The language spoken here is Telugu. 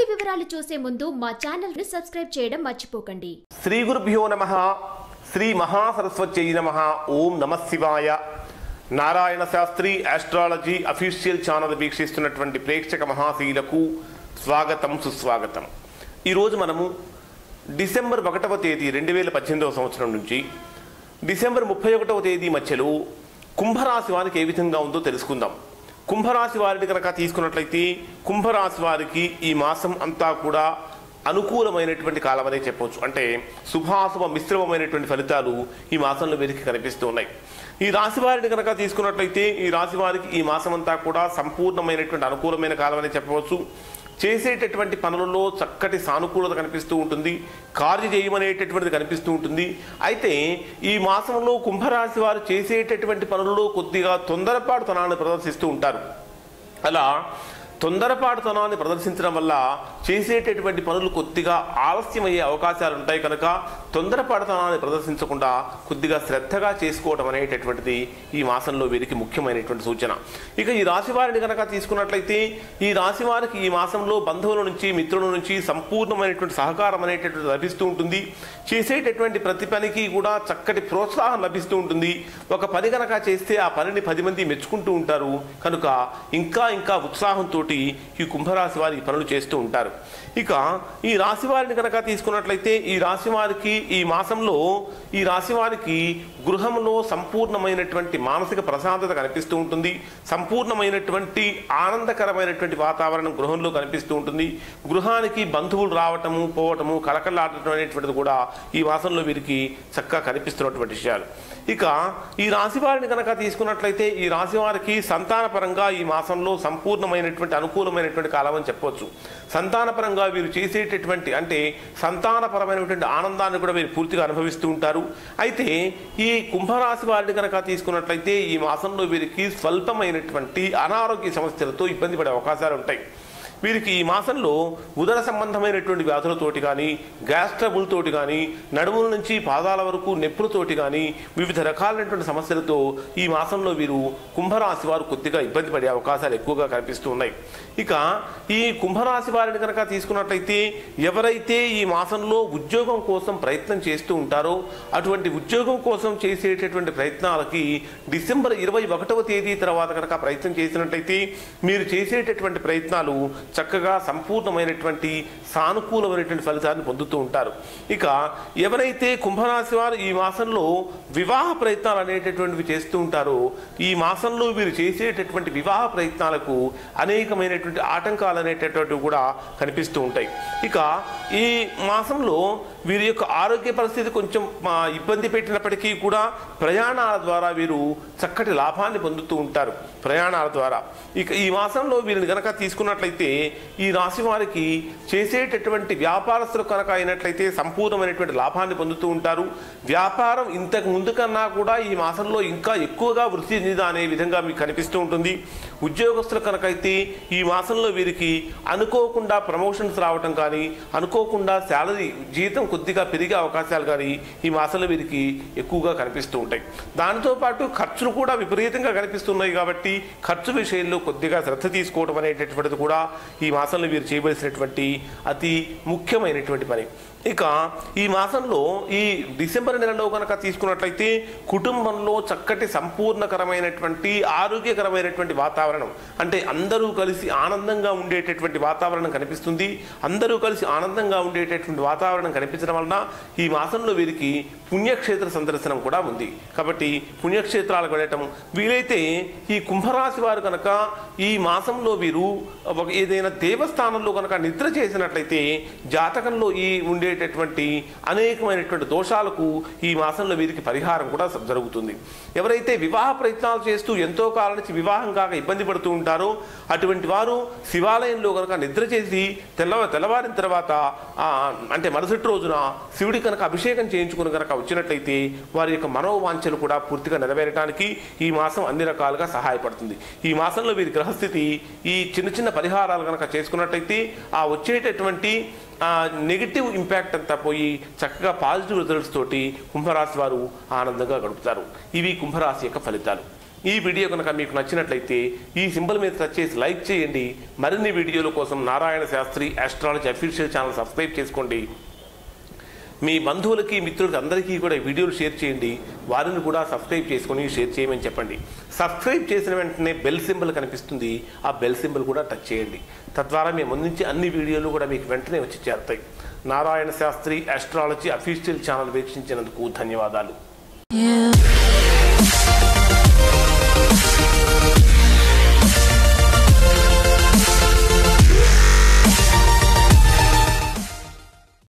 పూర్తి వివరాలు చూసే ముందు మా ఛానల్ ని సబ్స్క్రైబ్ చేయడం మర్చిపోకండి శ్రీ గురుభ్యో నమ శ్రీ మహాసరస్వత్యై నమ ఓం నమ శివాయ Narayana Shastri astrology official channel వీక్షిస్తున్నటువంటి ప్రేక్షక మహాశీలకు స్వాగతం సుస్వాగతం ఈరోజు మనము డిసెంబర్ ఒకటవ తేదీ రెండు వేల పద్దెనిమిదవ సంవత్సరం నుంచి డిసెంబర్ ముప్పై ఒకటవ తేదీ మధ్యలో కుంభరాశి వారికి ఏ విధంగా ఉందో తెలుసుకుందాం కుంభరాశి వారిని కనుక తీసుకున్నట్లయితే కుంభరాశి వారికి ఈ మాసం అంతా కూడా అనుకూలమైనటువంటి కాలం అనే చెప్పవచ్చు అంటే శుభాశుభ మిశ్రమమైనటువంటి ఫలితాలు ఈ మాసంలో వీరికి కనిపిస్తూ ఉన్నాయి ఈ రాశి వారిని కనుక తీసుకున్నట్లయితే ఈ రాశి వారికి ఈ మాసం అంతా కూడా సంపూర్ణమైనటువంటి అనుకూలమైన కాలం అనే చెప్పవచ్చు చేసేటటువంటి పనులలో చక్కటి సానుకూలత కనిపిస్తూ ఉంటుంది కార్య చేయమనేటటువంటిది కనిపిస్తూ ఉంటుంది అయితే ఈ మాసంలో కుంభరాశి వారు చేసేటటువంటి పనులలో కొద్దిగా తొందరపాటుతనాన్ని ప్రదర్శిస్తూ ఉంటారు అలా తొందరపాటుతనాన్ని ప్రదర్శించడం వల్ల చేసేటటువంటి పనులు కొద్దిగా ఆలస్యమయ్యే అవకాశాలు ఉంటాయి కనుక తొందరపాటుతనాన్ని ప్రదర్శించకుండా కొద్దిగా శ్రద్ధగా చేసుకోవడం అనేటటువంటిది ఈ మాసంలో వీరికి ముఖ్యమైనటువంటి సూచన ఇక ఈ రాశి వారిని కనుక తీసుకున్నట్లయితే ఈ రాశి వారికి ఈ మాసంలో బంధువుల నుంచి మిత్రుల నుంచి సంపూర్ణమైనటువంటి సహకారం అనేటటువంటి లభిస్తూ ఉంటుంది చేసేటటువంటి ప్రతి పనికి కూడా చక్కటి ప్రోత్సాహం లభిస్తూ ఉంటుంది ఒక పని కనుక చేస్తే ఆ పనిని పది మంది మెచ్చుకుంటూ ఉంటారు కనుక ఇంకా ఇంకా ఉత్సాహంతో ఈ కుంభరాశి వారి ఈ పనులు చేస్తూ ఉంటారు ఇక ఈ రాశి వారిని కనుక తీసుకున్నట్లయితే ఈ రాశి వారికి ఈ మాసంలో ఈ రాశి వారికి గృహంలో సంపూర్ణమైనటువంటి మానసిక ప్రశాంతత కనిపిస్తూ ఉంటుంది సంపూర్ణమైనటువంటి ఆనందకరమైనటువంటి వాతావరణం గృహంలో కనిపిస్తూ ఉంటుంది గృహానికి బంధువులు రావటము పోవటము కలకలాడటం అనేటువంటిది కూడా ఈ మాసంలో వీరికి చక్కగా కనిపిస్తున్నటువంటి విషయాలు ఇక ఈ రాశి వారిని కనుక తీసుకున్నట్లయితే ఈ రాశి వారికి సంతానపరంగా ఈ మాసంలో సంపూర్ణమైనటువంటి అనుకూలమైనటువంటి కాలం అని చెప్పవచ్చు సంతానపరంగా వీరు చేసేటటువంటి అంటే సంతానపరమైనటువంటి ఆనందాన్ని కూడా వీరు పూర్తిగా అనుభవిస్తూ ఉంటారు అయితే ఈ కుంభరాశి వారిని కనుక తీసుకున్నట్లయితే ఈ మాసంలో వీరికి స్వల్పమైనటువంటి అనారోగ్య సమస్యలతో ఇబ్బంది పడే అవకాశాలు ఉంటాయి వీరికి ఈ మాసంలో ఉదర సంబంధమైనటువంటి వ్యాధులతోటి కానీ గ్యాస్ ట్రబుల్ తోటి కానీ నడుముల నుంచి పాదాల వరకు నొప్పులతోటి కానీ వివిధ రకాలైనటువంటి సమస్యలతో ఈ మాసంలో వీరు కుంభరాశి వారు కొద్దిగా ఇబ్బంది పడే అవకాశాలు ఎక్కువగా కనిపిస్తూ ఉన్నాయి ఇక ఈ కుంభరాశి వారిని కనుక తీసుకున్నట్లయితే ఎవరైతే ఈ మాసంలో ఉద్యోగం కోసం ప్రయత్నం చేస్తూ ఉంటారో అటువంటి ఉద్యోగం కోసం చేసేటటువంటి ప్రయత్నాలకి డిసెంబర్ ఇరవై ఒకటవ తేదీ తర్వాత కనుక ప్రయత్నం చేసినట్లయితే మీరు చేసేటటువంటి ప్రయత్నాలు చక్కగా సంపూర్ణమైనటువంటి సానుకూలమైనటువంటి ఫలితాన్ని పొందుతూ ఉంటారు ఇక ఎవరైతే కుంభరాశి వారు ఈ మాసంలో వివాహ ప్రయత్నాలు అనేటటువంటివి చేస్తూ ఉంటారో ఈ మాసంలో వీరు చేసేటటువంటి వివాహ ప్రయత్నాలకు అనేకమైనటువంటి ఆటంకాలు అనేటటువంటివి కూడా కనిపిస్తూ ఉంటాయి ఇక ఈ మాసంలో వీరి యొక్క ఆరోగ్య పరిస్థితి కొంచెం ఆ, ఇబ్బంది పెట్టినప్పటికీ కూడా ప్రయాణాల ద్వారా వీరు చక్కటి లాభాన్ని పొందుతూ ఉంటారు ప్రయాణాల ద్వారా ఇక ఈ మాసంలో వీరిని కనుక తీసుకున్నట్లయితే ఈ రాశి వారికి చేసేటటువంటి వ్యాపారస్తులు కనుక అయినట్లయితే సంపూర్ణమైనటువంటి లాభాన్ని పొందుతూ ఉంటారు వ్యాపారం ఇంతకు ముందు కన్నా కూడా ఈ మాసంలో ఇంకా ఎక్కువగా వృద్ధి చెందిందా అనే విధంగా మీకు కనిపిస్తూ ఉంటుంది ఉద్యోగస్తులు కనుకైతే ఈ మాసంలో వీరికి అనుకోకుండా ప్రమోషన్స్ రావటం కానీ అనుకోకుండా శాలరీ జీతం కొద్దిగా పెరిగే అవకాశాలు కానీ ఈ మాసంలో వీరికి ఎక్కువగా కనిపిస్తూ ఉంటాయి దానితో పాటు ఖర్చులు కూడా విపరీతంగా కనిపిస్తున్నాయి కాబట్టి ఖర్చు విషయంలో కొద్దిగా శ్రద్ధ తీసుకోవడం అనేటటువంటిది కూడా ఈ మాసంలో వీరు చేయవలసినటువంటి అతి ముఖ్యమైనటువంటి పని ఇక ఈ మాసంలో ఈ డిసెంబర్ నెలలో కనుక తీసుకున్నట్లయితే కుటుంబంలో చక్కటి సంపూర్ణకరమైనటువంటి ఆరోగ్యకరమైనటువంటి వాతావరణం అంటే అందరూ కలిసి ఆనందంగా ఉండేటటువంటి వాతావరణం కనిపిస్తుంది అందరూ కలిసి ఆనందంగా ఉండేటటువంటి వాతావరణం కనిపించడం వలన ఈ మాసంలో వీరికి పుణ్యక్షేత్ర సందర్శనం కూడా ఉంది కాబట్టి పుణ్యక్షేత్రాలకు వెళ్ళటం వీలైతే ఈ కుంభరాశి వారు కనుక ఈ మాసంలో వీరు ఒక ఏదైనా దేవస్థానంలో కనుక నిద్ర చేసినట్లయితే జాతకంలో ఈ ఉండేటటువంటి అనేకమైనటువంటి దోషాలకు ఈ మాసంలో వీరికి పరిహారం కూడా జరుగుతుంది ఎవరైతే వివాహ ప్రయత్నాలు చేస్తూ ఎంతో కాలం నుంచి వివాహం కాక ఇబ్బంది పడుతూ ఉంటారో అటువంటి వారు శివాలయంలో కనుక నిద్ర చేసి తెల్ల తెల్లవారిన తర్వాత ఆ, అంటే మరుసటి రోజున శివుడి కనుక అభిషేకం చేయించుకుని కనుక వచ్చినట్లయితే వారి యొక్క మనోవాంఛలు కూడా పూర్తిగా నెరవేరడానికి ఈ మాసం అన్ని రకాలుగా సహాయపడుతుంది ఈ మాసంలో వీరి గ్రహస్థితి ఈ చిన్న చిన్న పరిహారాలు కనుక చేసుకున్నట్లయితే ఆ వచ్చేటటువంటి నెగిటివ్ ఇంపాక్ట్ అంతా పోయి చక్కగా పాజిటివ్ రిజల్ట్స్ తోటి కుంభరాశి వారు ఆనందంగా గడుపుతారు ఇవి కుంభరాశి యొక్క ఫలితాలు ఈ వీడియో కనుక మీకు నచ్చినట్లయితే ఈ సింబల్ మీద టచ్ చేసి లైక్ చేయండి మరిన్ని వీడియోల కోసం Narayana Shastri astrology official channel subscribe చేసుకోండి మీ బంధువులకి మిత్రులకి అందరికీ కూడా ఈ వీడియోలు షేర్ చేయండి వారిని కూడా సబ్స్క్రైబ్ చేసుకొని షేర్ చేయమని చెప్పండి సబ్స్క్రైబ్ చేసిన వెంటనే బెల్ సింబల్ కనిపిస్తుంది ఆ బెల్ సింబల్ కూడా టచ్ చేయండి తద్వారా మేము అందించే అన్ని వీడియోలు కూడా మీకు వెంటనే వచ్చి చేరుతాయి Narayana Shastri astrology official channel వీక్షించినందుకు ధన్యవాదాలు Yeah.